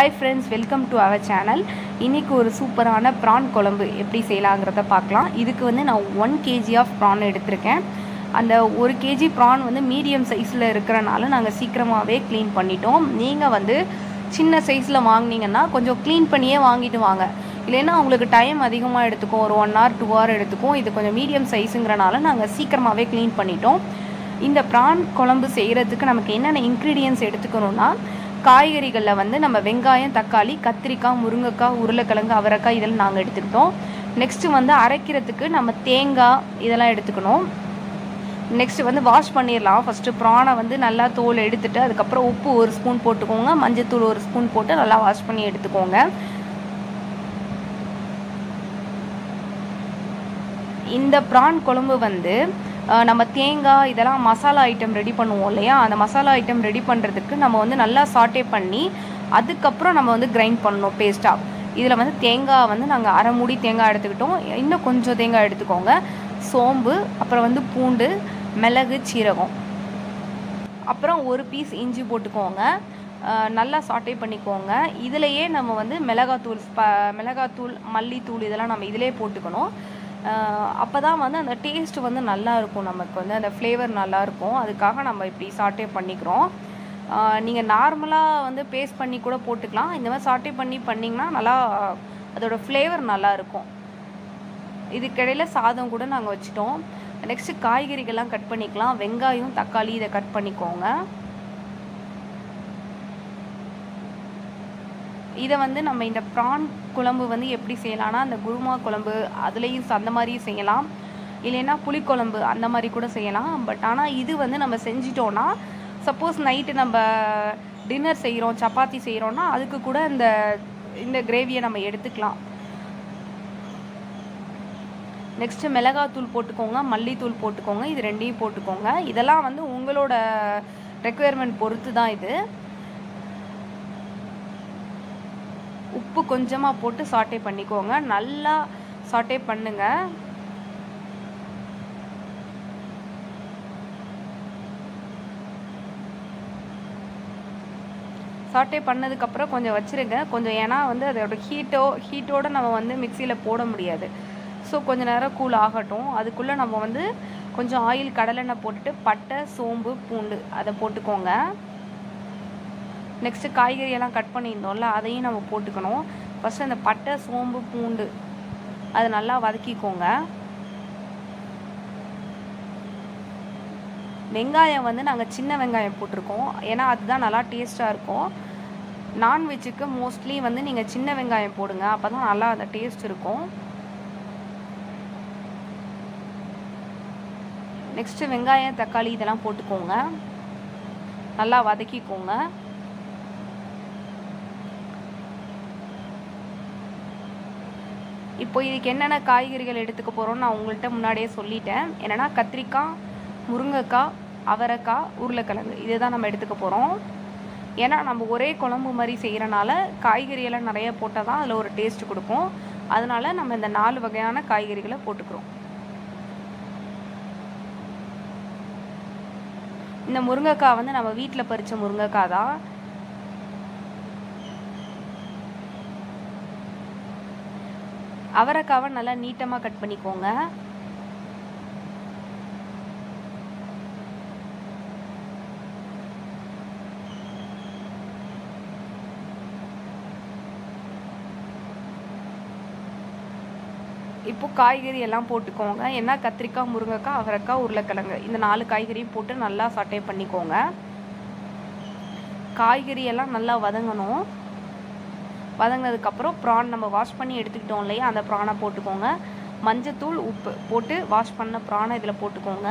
hi friends welcome to our channel இன்றைக்கி ஒரு சூப்பரான ப்ரான் குழம்பு எப்படி செய்யலாங்கிறத பார்க்கலாம் இதுக்கு வந்து நான் ஒன் கேஜி ஆஃப் ப்ரான் எடுத்திருக்கேன் அந்த ஒரு கேஜி ப்ரான் வந்து மீடியம் சைஸில் இருக்கிறனால நாங்கள் சீக்கிரமாகவே க்ளீன் பண்ணிட்டோம் நீங்கள் வந்து சின்ன சைஸில் வாங்கினீங்கன்னா கொஞ்சம் க்ளீன் பண்ணியே வாங்கிட்டு வாங்க இல்லைன்னா உங்களுக்கு டைம் அதிகமாக எடுத்துக்கும் ஒரு ஒன் ஹவர் டூ ஹவர் எடுத்துக்கும் இது கொஞ்சம் மீடியம் சைஸுங்கிறனால நாங்கள் சீக்கிரமாகவே க்ளீன் பண்ணிட்டோம் இந்த ப்ரான் குழம்பு செய்கிறதுக்கு நமக்கு என்னென்ன இன்க்ரீடியன்ஸ் எடுத்துக்கணும்னா காய்கறிகளில் வந்து நம்ம வெங்காயம் தக்காளி கத்திரிக்காய் முருங்கைக்காய் உருளைக்கிழங்கு அவரைக்காய் இதெல்லாம் நாங்கள் எடுத்துக்கிட்டோம் நெக்ஸ்ட்டு வந்து அரைக்கிறதுக்கு நம்ம தேங்காய் இதெல்லாம் எடுத்துக்கணும் நெக்ஸ்ட் வந்து வாஷ் பண்ணிடலாம் ஃபஸ்ட்டு ப்ரானை வந்து நல்லா தோல் எடுத்துட்டு அதுக்கப்புறம் உப்பு ஒரு ஸ்பூன் போட்டுக்கோங்க மஞ்சத்தூள் ஒரு ஸ்பூன் போட்டு நல்லா வாஷ் பண்ணி எடுத்துக்கோங்க இந்த ப்ரான் குழம்பு வந்து நம்ம தேங்காய் இதெல்லாம் மசாலா ஐட்டம் ரெடி பண்ணுவோம் இல்லையா அந்த மசாலா ஐட்டம் ரெடி பண்ணுறதுக்கு நம்ம வந்து நல்லா சாட்டே பண்ணி அதுக்கப்புறம் நம்ம வந்து கிரைண்ட் பண்ணணும் பேஸ்ட்டாக இதில் வந்து தேங்காய் வந்து நாங்கள் அரை மூடி தேங்காய் எடுத்துக்கிட்டோம் இன்னும் கொஞ்சம் தேங்காய் எடுத்துக்கோங்க சோம்பு அப்புறம் வந்து பூண்டு மிளகு சீரகம் அப்புறம் ஒரு பீஸ் இஞ்சி போட்டுக்கோங்க நல்லா சாட்டே பண்ணிக்கோங்க இதிலையே நம்ம வந்து மிளகாத்தூள் ஸ்ப மிளகாத்தூள் மல்லித்தூள் இதெல்லாம் நம்ம இதிலே போட்டுக்கணும் அப்போ தான் வந்து அந்த டேஸ்ட் வந்து நல்லா இருக்கும் நமக்கு வந்து அந்த ஃப்ளேவர் நல்லாயிருக்கும் அதுக்காக நம்ம இப்படி சாட்டே பண்ணிக்கிறோம் நீங்கள் நார்மலாக வந்து பேஸ்ட் பண்ணி கூட போட்டுக்கலாம் இந்த மாதிரி சாட்டே பண்ணி பண்ணிங்கன்னா நல்லா அதோட ஃப்ளேவர் நல்லா இருக்கும் இதுக்கிடையில் சாதம் கூட நாங்கள் வச்சுட்டோம் நெக்ஸ்ட்டு காய்கறிகள்லாம் கட் பண்ணிக்கலாம் வெங்காயம் தக்காளி இதை கட் பண்ணிக்கோங்க இதை வந்து நம்ம இந்த ப்ரான் குழம்பு வந்து எப்படி செய்யலாம்னா அந்த குருமா குழம்பு அதுலேயும் அந்த மாதிரியும் செய்யலாம் இல்லைன்னா புளிக்குழம்பு அந்த மாதிரி கூட செய்யலாம் பட் ஆனால் இது வந்து நம்ம செஞ்சிட்டோன்னா சப்போஸ் நைட்டு நம்ம டின்னர் செய்கிறோம் சப்பாத்தி செய்கிறோன்னா அதுக்கு கூட இந்த இந்த கிரேவியை நம்ம எடுத்துக்கலாம் நெக்ஸ்ட்டு மிளகாத்தூள் போட்டுக்கோங்க மல்லித்தூள் போட்டுக்கோங்க இது ரெண்டையும் போட்டுக்கோங்க இதெல்லாம் வந்து உங்களோட ரெக்குயர்மெண்ட் பொறுத்து தான் இது உப்பு கொஞ்சமாக போட்டு சாட்டே பண்ணிக்கோங்க நல்லா சாட்டே பண்ணுங்க சாட்டே பண்ணதுக்கப்புறம் கொஞ்சம் வச்சுருங்க கொஞ்சம் ஏன்னா வந்து அதோட ஹீட்டோ ஹீட்டோடு நம்ம வந்து மிக்சியில் போட முடியாது ஸோ கொஞ்சம் நேரம் கூல் ஆகட்டும் அதுக்குள்ளே நம்ம வந்து கொஞ்சம் ஆயில் கடலெண்ணெய் போட்டுட்டு பட்டை சோம்பு பூண்டு அதை போட்டுக்கோங்க நெக்ஸ்ட்டு காய்கறியெல்லாம் கட் பண்ணியிருந்தோம்ல அதையும் நம்ம போட்டுக்கணும் ஃபஸ்ட்டு அந்த பட்டை சோம்பு பூண்டு அதை நல்லா வதக்கிக்கோங்க வெங்காயம் வந்து நாங்கள் சின்ன வெங்காயம் போட்டிருக்கோம் ஏன்னா அதுதான் நல்லா டேஸ்ட்டாக இருக்கும் நான்வெஜ்ஜுக்கு மோஸ்ட்லி வந்து நீங்கள் சின்ன வெங்காயம் போடுங்க அப்போ தான் நல்லா அந்த டேஸ்ட் இருக்கும் நெக்ஸ்ட்டு வெங்காயம் தக்காளி இதெல்லாம் போட்டுக்கோங்க நல்லா வதக்கிக்கோங்க இப்போ இதுக்கு என்னென்ன காய்கறிகள் எடுத்துக்க போகிறோம்னு நான் உங்கள்கிட்ட முன்னாடியே சொல்லிட்டேன் என்னென்னா கத்திரிக்காய் முருங்கைக்காய் அவரைக்காய் உருளைக்கிழங்கு இதை தான் நம்ம எடுத்துக்க போகிறோம் ஏன்னா நம்ம ஒரே குழம்பு மாதிரி செய்கிறனால காய்கறியெல்லாம் நிறைய போட்டால் தான் அதில் ஒரு டேஸ்ட் கொடுக்கும் அதனால நம்ம இந்த நாலு வகையான காய்கறிகளை போட்டுக்கிறோம் இந்த முருங்கைக்காய் வந்து நம்ம வீட்டில் பறித்த முருங்கைக்காய் தான் அவரைக்காவை நல்லா நீட்டமாக கட் பண்ணிக்கோங்க இப்போ காய்கறி எல்லாம் போட்டுக்கோங்க ஏன்னா கத்திரிக்காய் முருங்கைக்காய் அவரைக்காய் உருளைக்கிழங்கு இந்த நாலு காய்கறியும் போட்டு நல்லா சட்டை பண்ணிக்கோங்க காய்கறி எல்லாம் நல்லா வதங்கணும் வதங்கினதுக்கப்புறம் ப்ரான் நம்ம வாஷ் பண்ணி எடுத்துக்கிட்டோம் இல்லையா அந்த ப்ரானை போட்டுக்கோங்க மஞ்சத்தூள் உப்பு போட்டு வாஷ் பண்ண ப்ரானை இதில் போட்டுக்கோங்க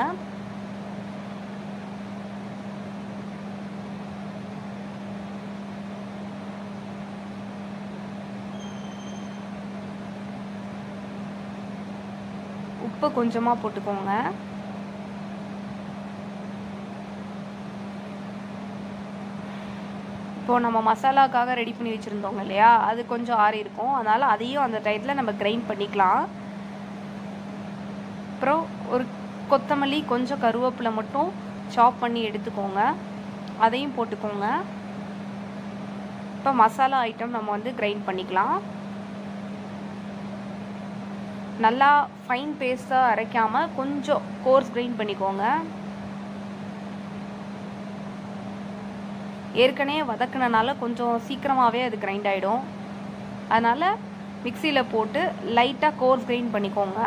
உப்பு கொஞ்சமாக போட்டுக்கோங்க இப்போது நம்ம மசாலாக்காக ரெடி பண்ணி வச்சுருந்தோங்க இல்லையா அது கொஞ்சம் ஆறி இருக்கும் அதனால் அதையும் அந்த டயத்தில் நம்ம கிரைண்ட் பண்ணிக்கலாம் அப்புறம் ஒரு கொத்தமல்லி கொஞ்சம் கருவேப்பிலை மட்டும் சாப் பண்ணி எடுத்துக்கோங்க அதையும் போட்டுக்கோங்க இப்போ மசாலா ஐட்டம் நம்ம வந்து கிரைண்ட் பண்ணிக்கலாம் நல்லா ஃபைன் பேஸ்ட்டாக அரைக்காமல் கொஞ்சம் கோர்ஸ் கிரைண்ட் பண்ணிக்கோங்க ஏற்கனவே வதக்குனனால கொஞ்சம் சீக்கிரமாகவே அது கிரைண்ட் ஆகிடும் அதனால் மிக்சியில் போட்டு லைட்டாக கோர்ஸ் கிரைண்ட் பண்ணிக்கோங்க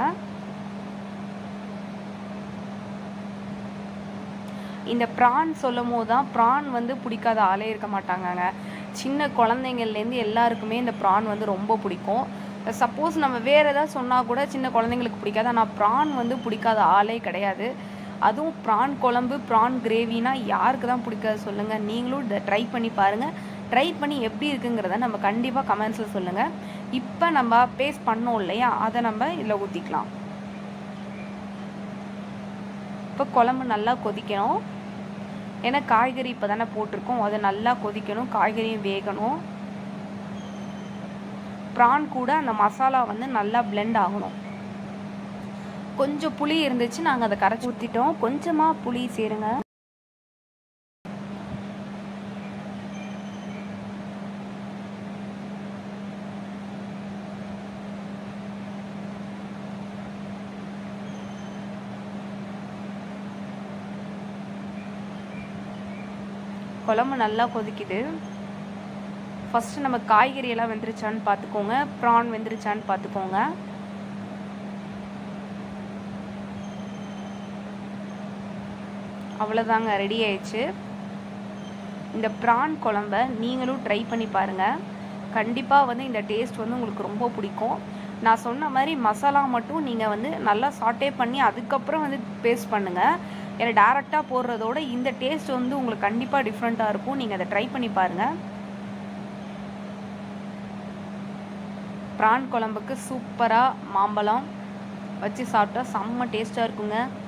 இந்த ப்ரான் சொல்லும் போது தான் ப்ரான் வந்து பிடிக்காத ஆளே இருக்க மாட்டாங்கங்க சின்ன குழந்தைங்கள்லேருந்து எல்லாருக்குமே இந்த ப்ரான் வந்து ரொம்ப பிடிக்கும் சப்போஸ் நம்ம வேறு ஏதாவது சொன்னால் கூட சின்ன குழந்தைங்களுக்கு பிடிக்காது ஆனால் ப்ரான் வந்து பிடிக்காத ஆளே கிடையாது அதுவும் ப்ரான் குழம்பு ப்ரான் கிரேவினா யாருக்கு தான் பிடிக்காது சொல்லுங்கள் நீங்களும் இதை ட்ரை பண்ணி பாருங்கள் ட்ரை பண்ணி எப்படி இருக்குங்கிறத நம்ம கண்டிப்பாக கமெண்ட்ஸில் சொல்லுங்கள் இப்போ நம்ம பேஸ்ட் பண்ணோம் இல்லையா அதை நம்ம இதில் ஊற்றிக்கலாம் இப்போ குழம்பு நல்லா கொதிக்கணும் ஏன்னா காய்கறி இப்போ தானே போட்டிருக்கோம் அதை நல்லா கொதிக்கணும் காய்கறியும் வேகணும் ப்ரான் கூட அந்த மசாலா வந்து நல்லா பிளெண்ட் ஆகணும் கொஞ்சம் புளி இருந்துச்சு நாங்கள் அதை கரைச்சி ஊற்றிட்டோம் கொஞ்சமாக புளி சேருங்க குழம்பு நல்லா கொதிக்குது ஃபஸ்ட்டு நம்ம காய்கறி எல்லாம் வெந்துருச்சான்னு பார்த்துக்கோங்க ப்ரான் வெந்துருச்சான்னு பார்த்துக்கோங்க அவ்வளோதாங்க ரெடி ஆயிடுச்சு இந்த ப்ரான் குழம்ப நீங்களும் ட்ரை பண்ணி பாருங்கள் கண்டிப்பாக வந்து இந்த டேஸ்ட் வந்து உங்களுக்கு ரொம்ப பிடிக்கும் நான் சொன்ன மாதிரி மசாலா மட்டும் நீங்கள் வந்து நல்லா சாட்டே பண்ணி அதுக்கப்புறம் வந்து பேஸ்ட் பண்ணுங்கள் ஏன்னா டேரெக்டாக போடுறதோட இந்த டேஸ்ட் வந்து உங்களுக்கு கண்டிப்பாக டிஃப்ரெண்ட்டாக இருக்கும் நீங்கள் அதை ட்ரை பண்ணி பாருங்கள் ப்ரான் குழம்புக்கு சூப்பராக மாம்பழம் வச்சு சாப்பிட்டா செம்ம டேஸ்ட்டாக இருக்குங்க